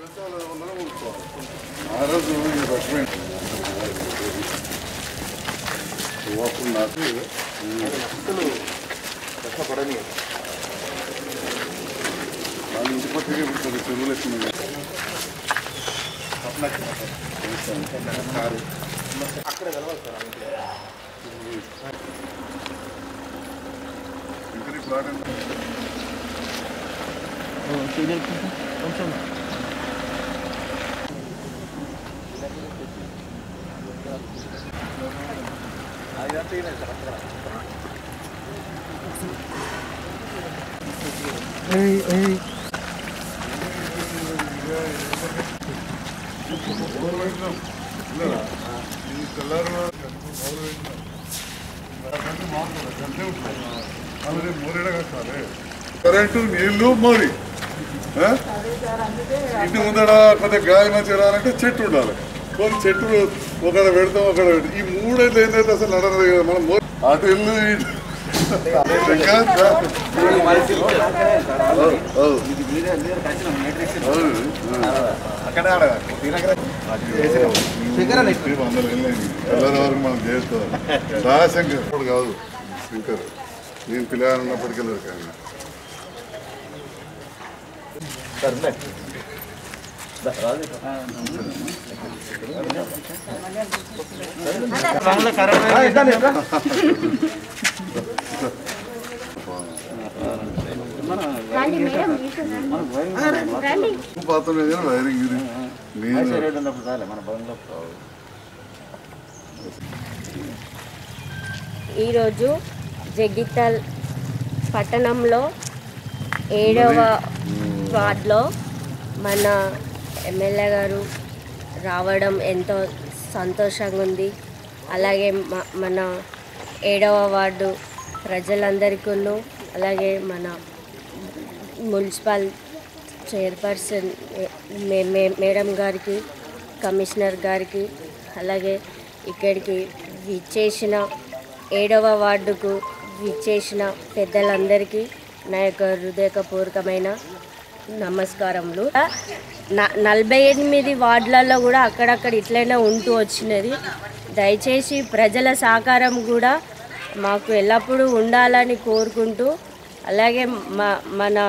ఆ రోజు ఈ రకమైన అప్పుడు నాకు వాళ్ళ ఇంటి పక్కకే ఇప్పుడు చెరువులు వచ్చినాయి ఇంకరి ప్లాట్ ఎంత? ఇల్లరా? ఈ తెల్లారి మొదలు పెట్టినాం. నాకంటే మాట్లాడు, గంటే ఉంటుంది. మళ్ళీ రేపు మోరేడా కట్టాలి. కరెంటు నీళ్లు మోరి ఆ? ఇంటి ముందర కొద్దిగా గాలి మంచిగా రావాలంటే చెట్టు ఉండాలి కొన్ని చెట్టు ఒకడ పెడతాం ఒకడ పెడతాం ఈ మూడైతే ఏంటంటే అసలు నడనది కదా మనం మో- అటు ఇల్లు ఇటు ఇంకా అవును, అవును. రేపు అందరూ వెళ్ళండి. తెల్లారి వరకు మనం చేస్తాం రాశంకర్ ఇప్పుడు కాదు శంకర్ నేను పిల్లలు ఉన్నప్పటికీ వెళ్ళరు కానీ రండి మేడం రండి పాత్ర మీద వైరింగ్ ఇది నేను ఈరోజు జగిత్యాల్ పట్టణంలో ఏడవ వార్డులో మన ఎమ్మెల్యే గారు రావడం ఎంతో సంతోషంగా ఉంది అలాగే మ- మన ఏడవ వార్డు ప్రజలందరికీ అలాగే మన మున్సిపల్ చైర్పర్సన్ మే- మే- మేడం గారికి కమిషనర్ గారికి అలాగే ఇక్కడికి విచ్చేసిన ఏడవ వార్డుకు విచ్చేసిన పెద్దలందరికీ నా యొక్క హృదయపూర్వకమైన నమస్కారములు న- నలభై ఎనిమిది వార్డులలో కూడా అక్కడక్కడ ఇట్లనే ఉంటూ వచ్చినది దయచేసి ప్రజల సహకారం కూడా మాకు ఎల్లప్పుడూ ఉండాలని కోరుకుంటూ అలాగే మా మన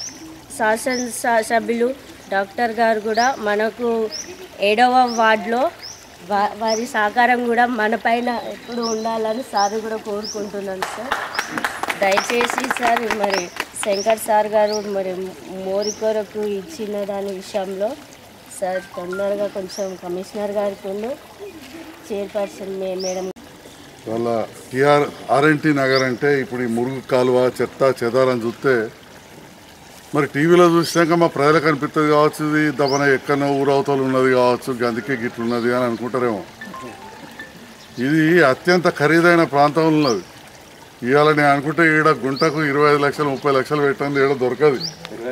శాసన సభ్యులు డాక్టర్ గారు కూడా మనకు ఏడవ వార్డులో వా వారి సహకారం కూడా మన పైన ఎప్పుడు ఉండాలని సార్ కూడా కోరుకుంటున్నాను సార్ దయచేసి సార్ మరి శంకర్ సార్ గారు మరి మోరి కొరకు ఇచ్చిన దాని విషయంలో సార్ తొందరగా కొంచెం కమిషనర్ గారికి చైర్పర్సన్ మే మేడం వాళ్ళ టిఆర్ ఆర్ఎన్టీ నగర్ అంటే ఇప్పుడు ఈ మురుగు కాలువ చెత్త చెదారం చూస్తే మరి టీవీలో చూసినాక మా ప్రజలకు అనిపిస్తుంది కావచ్చు ఇది దమన ఎక్కడో ఊరవతలు ఉన్నది కావచ్చు అందుకే గిట్లున్నది అని అనుకుంటారేమో ఇది అత్యంత ఖరీదైన ప్రాంతంలో ఉన్నది ఇవాళ నేను అనుకుంటే ఈడ గుంటకు ఇరవై ఐదు లక్షలు ముప్పై లక్షలు పెట్టండి ఈడ దొరకదు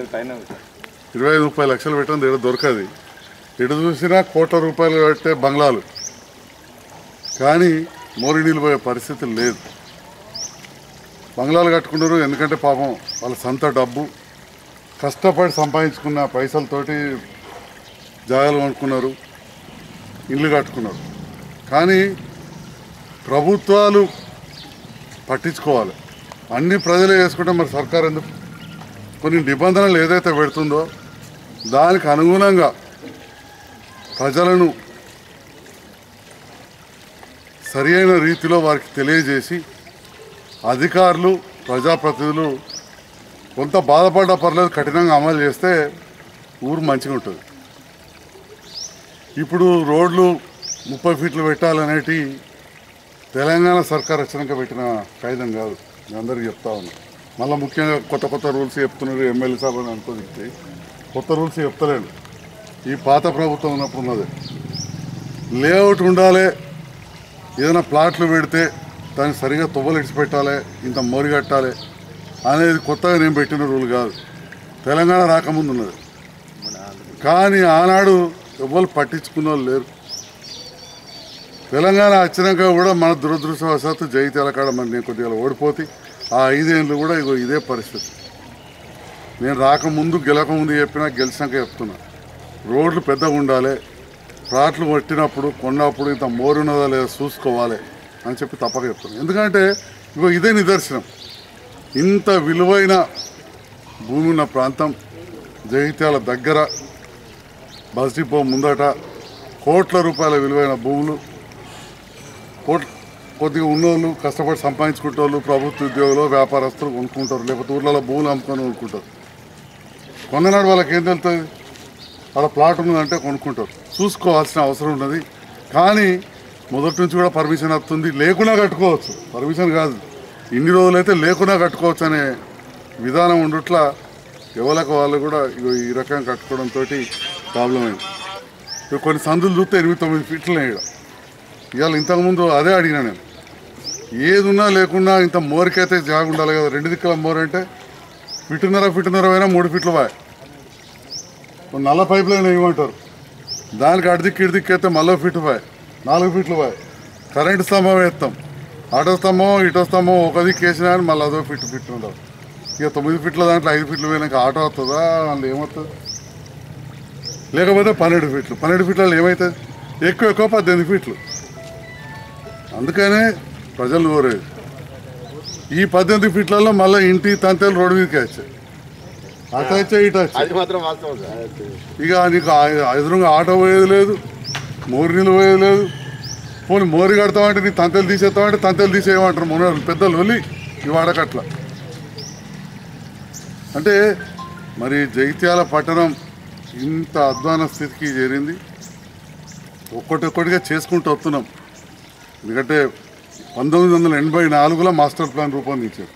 ఇరవై ఐదు ముప్పై లక్షలు పెట్టండి ఈడ దొరకదు ఎటు చూసినా కోట్ల రూపాయలు పెట్టే బంగ్లాలు కానీ మోరి నీళ్ళు పోయే పరిస్థితి లేదు బంగ్లాలు కట్టుకున్నారు ఎందుకంటే పాపం వాళ్ళ సొంత డబ్బు కష్టపడి సంపాదించుకున్న పైసలతోటి జాగాలు కొనుక్కున్నారు ఇల్లు కట్టుకున్నారు కానీ ప్రభుత్వాలు పట్టించుకోవాలి అన్ని ప్రజలే చేసుకుంటే మరి సర్కార్ ఎందుకు కొన్ని నిబంధనలు ఏదైతే పెడుతుందో దానికి అనుగుణంగా ప్రజలను సరి అయిన రీతిలో వారికి తెలియజేసి అధికారులు ప్రజాప్రతినిధులు కొంత బాధపడ్డ పర్లేదు కఠినంగా అమలు చేస్తే ఊరు మంచిగా ఉంటుంది ఇప్పుడు రోడ్లు ముప్పై ఫీట్లు పెట్టాలనేటి తెలంగాణ సర్కార్ వచ్చినాక పెట్టిన కాయిదం కాదు నేను అందరికీ చెప్తా ఉన్నా మళ్ళీ ముఖ్యంగా కొత్త కొత్త రూల్స్ చెప్తున్నారు ఎమ్మెల్యే సభ అని అనుకోదిస్తే కొత్త రూల్స్ చెప్తలేడు ఈ పాత ప్రభుత్వం ఉన్నప్పుడు ఉన్నది లేఅవుట్ ఉండాలి ఏదైనా ప్లాట్లు పెడితే దాన్ని సరిగా తువ్వలు ఇడిచిపెట్టాలి ఇంత మోరి కట్టాలి అనేది కొత్తగా నేను పెట్టిన రూల్ కాదు తెలంగాణ రాకముందు ఉన్నది కానీ ఆనాడు ఎవ్వరు పట్టించుకున్న వాళ్ళు లేరు తెలంగాణ వచ్చినాక కూడా మన దురదృష్టవశాత్తు జైత్యాల కాడ మరి నేను కొద్దిగా ఓడిపోతే ఆ ఐదేళ్ళు కూడా ఇగో ఇదే పరిస్థితి నేను రాకముందు గెలకముందు చెప్పినా గెలిచినాక చెప్తున్నా రోడ్లు పెద్దగా ఉండాలి ప్లాట్లు కొట్టినప్పుడు కొన్నప్పుడు ఇంత మోరు ఉన్నదా లేదా చూసుకోవాలి అని చెప్పి తప్పక చెప్తాను ఎందుకంటే ఇగో ఇదే నిదర్శనం ఇంత విలువైన భూమి ఉన్న ప్రాంతం జగిత్యాల దగ్గర బస్ డిపో ముందట కోట్ల రూపాయల విలువైన భూములు కోట్ కొద్దిగా ఉన్నోళ్ళు కష్టపడి సంపాదించుకుంటోళ్ళు ప్రభుత్వ ఉద్యోగులు వ్యాపారస్తులు కొనుక్కుంటారు లేకపోతే ఊర్లలో భూములు అమ్ముకొని కొనుక్కుంటారు కొన్ననాడు వాళ్ళకి ఏం తెలుస్తుంది వాళ్ళ ప్లాట్ ఉన్నదంటే కొనుక్కుంటారు చూసుకోవాల్సిన అవసరం ఉన్నది కానీ మొదటి నుంచి కూడా పర్మిషన్ వస్తుంది లేకున్నా కట్టుకోవచ్చు పర్మిషన్ కాదు ఇన్ని రోజులైతే లేకున్నా కట్టుకోవచ్చు అనే విధానం ఉండుట్లా ఎవరికి వాళ్ళు కూడా ఇగో ఈ రకంగా కట్టుకోవడంతో ప్రాబ్లం అయింది ఇక కొన్ని సందులు చూస్తే ఎనిమిది తొమ్మిది ఫీట్లు ఇక్కడ ఇవాళ ఇంతకుముందు అదే అడిగినా నేను ఏది ఉన్నా లేకున్నా ఇంత మోరికైతే జాగ ఉండాలి కదా రెండు దిక్కుల మోర్ అంటే ఫిట్టున్నర ఫిట్టున్నర అయినా మూడు ఫీట్లు బాయ్ ఓ నల్ల పైప్ లైన్ వేయమంటారు దానికి అడిదిక్కి ఇడిదిక్కి అయితే మళ్ళీ ఫీట్ బాయ్ నాలుగు ఫీట్లు బాయ్ కరెంటు స్తంభం వేస్తాం ఆటో స్తంభం ఇటో స్తంభం ఒక దిక్కు వేసినా కానీ మళ్ళీ అదో ఫిట్ ఫిట్ ఉండదు ఇక తొమ్మిది ఫీట్ల దాంట్లో ఐదు ఫీట్లు పోయినాక ఆటో వస్తుందా అందులో ఏమవుతుంది లేకపోతే పన్నెండు ఫీట్లు పన్నెండు ఫీట్లలో ఏమవుతుంది ఎక్కువ ఎక్కువ పద్దెనిమిది ఫీట్లు అందుకనే ప్రజలు కోరేది ఈ పద్దెనిమిది ఫీట్లలో మళ్ళీ ఇంటి తంతెలు రోడ్డు మీదకి వచ్చాయి అటు వచ్చాయి ఇటు వచ్చాయి అది మాత్రం వాస్తవం సార్ ఇక నీకు ఆ- ఎదురుగా ఆటో పోయేది లేదు మోరి నీళ్ళు పోయేది లేదు పోనీ మోరి కడతామంటే నీ తంతెలు తీసేస్తామంటే తంతెలు తీసేయమంటారు మొన్న పెద్దలు వెళ్ళి ఈ వాడకట్ల అంటే మరి జైత్యాల పట్టణం ఇంత అధ్వాన స్థితికి చేరింది ఒక్కటొక్కటిగా చేసుకుంటూ వస్తున్నాం ఎందుకంటే పంతొమ్మిది వందల ఎనభై నాలుగులో మాస్టర్ ప్లాన్ రూపొందించారు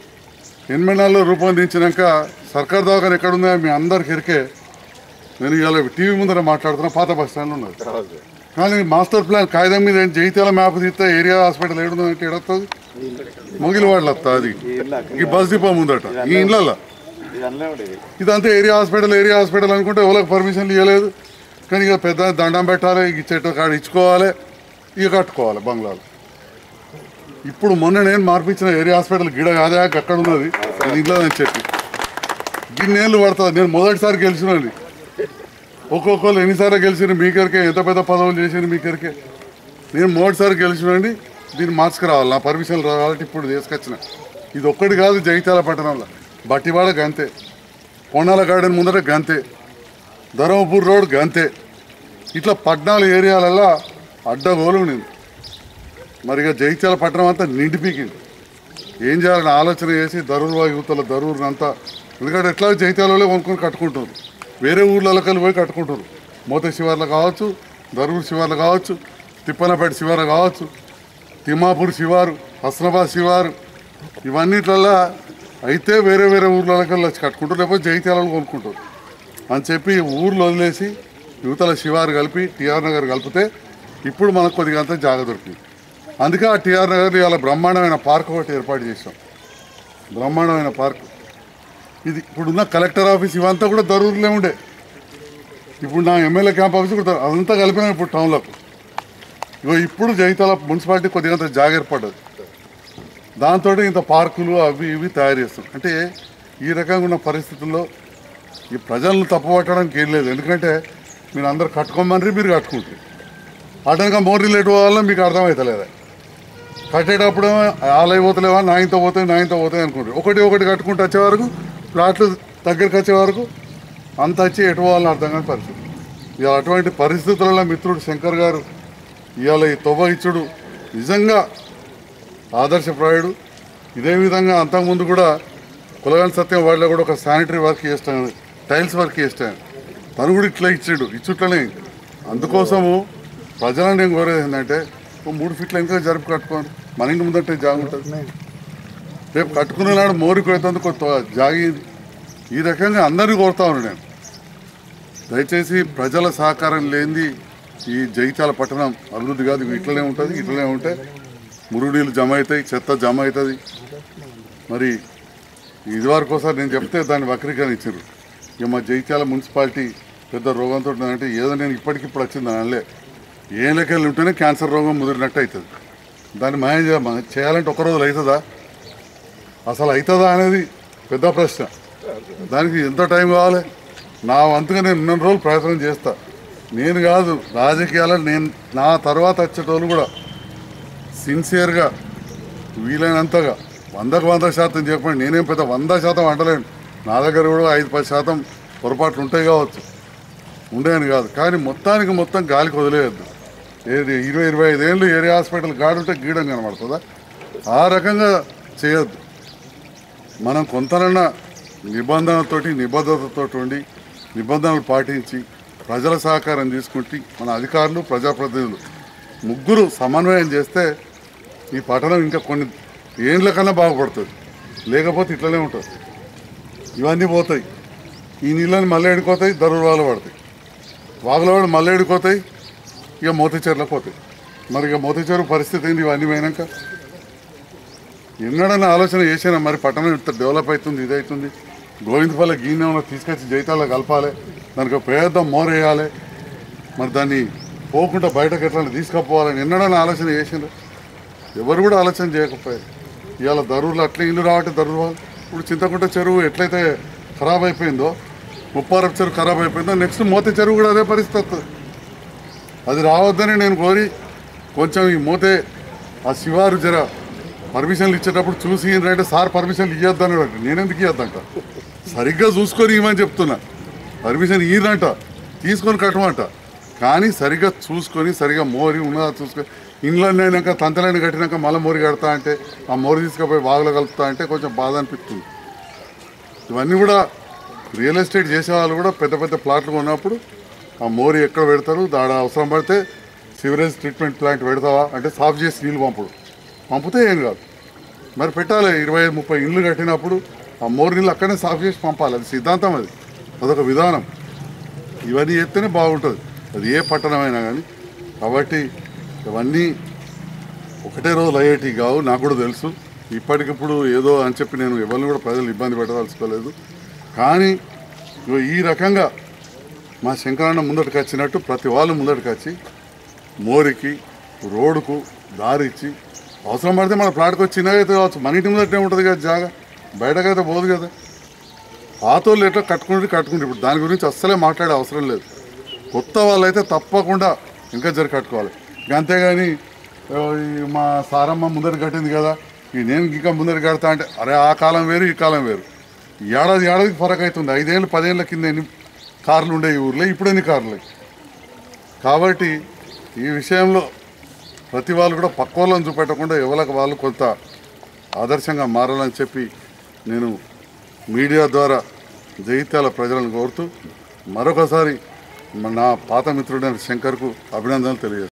ఎనభై నాలుగులో రూపొందించినాక సర్కార్ దవాఖాన ఎక్కడుందో మీ అందరికి ఎరికే నేను ఇవాళ టీవీ ముందర మాట్లాడుతున్నా పాత బస్ స్టాండ్లో ఉన్నది కానీ మాస్టర్ ప్లాన్ కాగితం మీద ఏం జైత్యాల మ్యాప్ తీస్తే ఏరియా హాస్పిటల్ ఏడుందంటే ఏడొస్తుంది మొగిలివాడలు వస్తుంది అది ఈ బస్ డిపో ముందట ఈ ఇళ్ళల్లో ఇది అందులో ఉండేది ఇదంతా ఏరియా హాస్పిటల్ ఏరియా హాస్పిటల్ అనుకుంటే ఎవరికి పర్మిషన్లు ఇవ్వలేదు కానీ ఇక పెద్ద దండం పెట్టాలి ఇక ఇచ్చేట కాడ ఇచ్చుకోవాలి ఇక కట్టుకోవాలి బంగ్లాలు ఇప్పుడు మొన్న నేను మార్పించిన ఏరియా హాస్పిటల్ గిడ కాదే అక్కడ ఉన్నది ఇది ఇంట్లో నేను చెప్పి గిన్నేళ్ళు పడుతుంది నేను మొదటిసారి గెలిచినది ఒక్కొక్కరు ఎన్నిసార్లు గెలిచిన మీకరికే ఎంత పెద్ద పదవులు చేసింది మీకరికే నేను మొదటిసారి గెలిచినండి దీన్ని మార్చుకురావాలి నా పర్మిషన్ రావాలంటే ఇప్పుడు తీసుకొచ్చిన ఇది ఒక్కటి కాదు జగిత్యాల పట్టణంలో బట్టివాడ గంతే కోనాల గార్డెన్ ముందర గంతే ధర్మపూర్ రోడ్ గంతే ఇట్లా పద్నాలుగు ఏరియాలలో అడ్డగోలు ఉండింది మరి ఇక జగిత్యాల పట్టణం అంతా నిండిపీకింది ఏం చేయాలని ఆలోచన చేసి దరూరు యువతల దరూరు అంతా ఎందుకంటే ఎట్లా జైత్యాలలో కొనుక్కొని కట్టుకుంటారు వేరే ఊర్లలోకి వెళ్ళి పోయి కట్టుకుంటారు మోత శివార్లు కావచ్చు దరూరు శివార్లు కావచ్చు తిప్పనపేట శివారు కావచ్చు తిమ్మాపూర్ శివారు హస్నాబాద్ శివారు ఇవన్నిట్లల్లో అయితే వేరే వేరే ఊర్లలోకి వెళ్ళి వచ్చి కట్టుకుంటారు లేకపోతే జైత్యాలలో కొనుక్కుంటారు అని చెప్పి ఊర్లు వదిలేసి యువతల శివారు కలిపి టిఆర్ నగర్ కలిపితే ఇప్పుడు మనకు కొద్దిగా అంతా జాగ దొరికింది అందుకే ఆ టిఆర్ నగర్ ఇవాళ బ్రహ్మాండమైన పార్క్ ఒకటి ఏర్పాటు చేసాం బ్రహ్మాండమైన పార్క్ ఇది ఇప్పుడున్న కలెక్టర్ ఆఫీస్ ఇవంతా కూడా దరూరులే ఉండే ఇప్పుడు నా ఎమ్మెల్యే క్యాంప్ ఆఫీస్ కూడా దరూరు. అదంతా కలిపినాం ఇప్పుడు టౌన్లోకి ఇగో ఇప్పుడు జైతాల మున్సిపాలిటీ కొద్దిగా అంత జాగ ఏర్పడ్డది దాంతో ఇంత పార్కులు అవి ఇవి తయారు చేస్తాం అంటే ఈ రకంగా ఉన్న పరిస్థితుల్లో ఈ ప్రజలను తప్పుపట్టడానికి ఏం లేదు ఎందుకంటే మీరు అందరు కట్టుకోమని మీరు కట్టుకుంటారు అటనక మోరీ లేట్ పోవాలో మీకు అర్థమవుతలేదా కట్టేటప్పుడు ఆలయ పోతలేవా నాయంతో పోతాయి నాయంతో పోతాయి అనుకుంటారు ఒకటి ఒకటి కట్టుకుంటూ వచ్చే వరకు ప్లాట్లు దగ్గరికి వచ్చే వరకు అంత వచ్చి ఎటు పోవాలని అర్థం కాని పరిస్థితి ఇవాళ అటువంటి పరిస్థితులలో మిత్రుడు శంకర్ గారు ఇవాళ ఈ తొవ్వ ఇచ్చుడు నిజంగా ఆదర్శప్రాయుడు ఇదే విధంగా అంతకుముందు కూడా కులగాని సత్యం వాళ్ళలో కూడా ఒక శానిటరీ వర్క్ చేస్తాను టైల్స్ వర్క్ చేస్తాను తను కూడా ఇట్లా ఇచ్చాడు ఇచ్చుట్లనే అందుకోసము ప్రజలను నేను కోరేది ఏంటంటే ఓ మూడు ఫీట్ల ఇంకా జరుపు కట్టుకోండి మన ఇంటి ముందంటే జాగ ఉంటుంది రేపు కట్టుకునే నాడు మోరికి అవుతుంది కొత్త జాగింది ఈ రకంగా అందరినీ కోరుతా ఉన్నాను నేను దయచేసి ప్రజల సహకారం లేనిది ఈ జగిత్యాల పట్టణం అభివృద్ధి కాదు ఇవి ఇట్లనే ఉంటుంది ఇట్లనే ఉంటే మురుగునీళ్ళు జమ అవుతాయి చెత్త జమ అవుతుంది మరి ఇదివరకు ఒకసారి నేను చెప్తే దాన్ని వక్రీకరించారు ఇక మా జగిత్యాల మున్సిపాలిటీ పెద్ద రోగంతో అంటే ఏదో నేను ఇప్పటికిప్పుడు వచ్చింది అనలే ఏ లెక్కలు ఉంటేనే క్యాన్సర్ రోగం ముదిరినట్టు అవుతుంది దాన్ని మాయం చేయ- చేయాలంటే ఒక రోజులు అవుతుందా అసలు అవుతుందా అనేది పెద్ద ప్రశ్న దానికి ఎంత టైం కావాలి నా వంతుగా నేను ఉన్న రోజులు ప్రయత్నం చేస్తా నేను కాదు రాజకీయాల్లో నేను నా తర్వాత వచ్చేటోళ్ళు కూడా సిన్సియర్గా వీలైనంతగా వందకు వంద శాతం చెప్పండి నేనేం పెద్ద వంద శాతం అంటలేను నా దగ్గర కూడా ఐదు పది శాతం పొరపాట్లు ఉంటాయి కావచ్చు ఉండేని కాదు కానీ మొత్తానికి మొత్తం గాలికి వదిలేయద్దు ఏది ఇరవై ఇరవై ఐదేళ్ళు ఏరియా హాస్పిటల్ గాడుంటే గీయడం కనబడుతుందా ఆ రకంగా చేయొద్దు మనం కొంతనన్నా నిబంధనలతోటి నిబద్ధతతోటి ఉండి నిబంధనలు పాటించి ప్రజల సహకారం తీసుకుంటే మన అధికారులు ప్రజాప్రతినిధులు ముగ్గురు సమన్వయం చేస్తే ఈ పట్టణం ఇంకా కొన్ని ఏండ్ల కన్నా బాగుపడుతుంది లేకపోతే ఇట్లనే ఉంటుంది ఇవన్నీ పోతాయి ఈ నీళ్ళని మళ్ళీ ఎడుకోతాయి దరువులు వాళ్ళు పడతాయి వాగుల వాడు మళ్ళీ ఎడుకోతాయి ఇక మోతీచెర్లకు పోతాయి మరి ఇక మోతీచెరు పరిస్థితి ఏంది ఇవన్నీ పోయినాక ఎన్నడన్నా ఆలోచన చేసినా మరి పట్టణం ఇంత డెవలప్ అవుతుంది ఇది అవుతుంది గోవిందపల్లి గీనె ఉన్న తీసుకొచ్చి జైతాల్లో కలపాలి దానికి ఒక పెద్ద మోర్ వేయాలి మరి దాన్ని పోకుండా బయటకు ఎట్లా తీసుకుపోవాలని ఎన్నడన్నా ఆలోచన చేసిండ్రు ఎవరు కూడా ఆలోచన చేయకపోయారు ఇవాళ దరువులు అట్లే ఇల్లు రావట్టే దరువులు వాళ్ళు ఇప్పుడు చింతకుంట చెరువు ఎట్లయితే ఖరాబ్ అయిపోయిందో ముప్పారపు చెరువు ఖరాబ్ అయిపోయిందో నెక్స్ట్ మోతే చెరువు కూడా అదే పరిస్థితి వస్తుంది అది రావద్దని నేను కోరి కొంచెం ఈ మోతే ఆ శివారు జర పర్మిషన్లు ఇచ్చేటప్పుడు చూసి ఏంటంటే సార్ పర్మిషన్లు ఇవ్వద్దని నేనెందుకు ఇవ్వద్దంట సరిగ్గా చూసుకొని ఇవ్వమని చెప్తున్నా పర్మిషన్ ఇయ్యరంట తీసుకొని కట్టమంట కానీ సరిగ్గా చూసుకొని సరిగ్గా మోరి ఉన్నదా చూసుకొని ఇండ్లు అయినాక తంతలైన కట్టినాక మళ్ళీ మోరి కడతా అంటే ఆ మోరి తీసుకుపోయి బాగులో కలుపుతా అంటే కొంచెం బాధ అనిపిస్తుంది ఇవన్నీ కూడా రియల్ ఎస్టేట్ చేసే వాళ్ళు కూడా పెద్ద పెద్ద ప్లాట్లు కొన్నప్పుడు ఆ మోరి ఎక్కడ పెడతారు దాడ అవసరం పడితే సివరేజ్ ట్రీట్మెంట్ ప్లాంట్ పెడతావా అంటే సాఫ్ చేసి నీళ్ళు పంపుడు పంపితే ఏం కాదు మరి పెట్టాలి ఇరవై ఐదు ముప్పై ఇండ్లు కట్టినప్పుడు ఆ మోరి నీళ్ళు అక్కడనే సాఫ్ చేసి పంపాలి అది సిద్ధాంతం అది అదొక విధానం ఇవన్నీ చేస్తేనే బాగుంటుంది అది ఏ పట్టణమైనా కానీ కాబట్టి ఇవన్నీ ఒకటే రోజులు అయ్యేటి కావు నాకు కూడా తెలుసు ఇప్పటికిప్పుడు ఏదో అని చెప్పి నేను ఎవరిని కూడా ప్రజలు ఇబ్బంది పెట్టదలుచుకోలేదు కానీ ఇగో ఈ రకంగా మా శంకరన్న ముందటికి వచ్చినట్టు ప్రతి వాళ్ళు ముందటికి వచ్చి మోరికి రోడ్డుకు దారి ఇచ్చి అవసరం పడితే మన ప్లాట్కి వచ్చి చిన్నగా అయితే కావచ్చు మన ఇంటి ముందటే ఉంటుంది కదా జాగా బయటకైతే పోదు కదా పాతోళ్ళు ఎట్లా కట్టుకుంటే కట్టుకుంటే ఇప్పుడు దాని గురించి అస్సలే మాట్లాడే అవసరం లేదు కొత్త వాళ్ళైతే తప్పకుండా ఇంకా జరి కట్టుకోవాలి ఇక అంతేగాని "ఓ, ఈ మా సారమ్మ ముందర కట్టింది కదా ఈ నేను ఇంకా ముందర కడతా అంటే అరే ఆ కాలం వేరు ఈ కాలం వేరు ఈ ఏడాది ఏడాదికి ఫరక్ అవుతుంది ఐదేళ్ళు పదేళ్ళ కింద ఎన్ని కార్లు ఉండే ఈ ఊర్లో ఇప్పుడు ఎన్ని కార్లు కాబట్టి ఈ విషయంలో ప్రతి వాళ్ళు కూడా పక్క వాళ్ళని చూపెట్టకుండా ఎవరికి వాళ్ళు కొంత ఆదర్శంగా మారాలని చెప్పి నేను మీడియా ద్వారా జగిత్యాల ప్రజలను కోరుతూ మరొకసారి నా పాత మిత్రుడైన శంకర్కు అభినందనలు తెలియజేస్తాను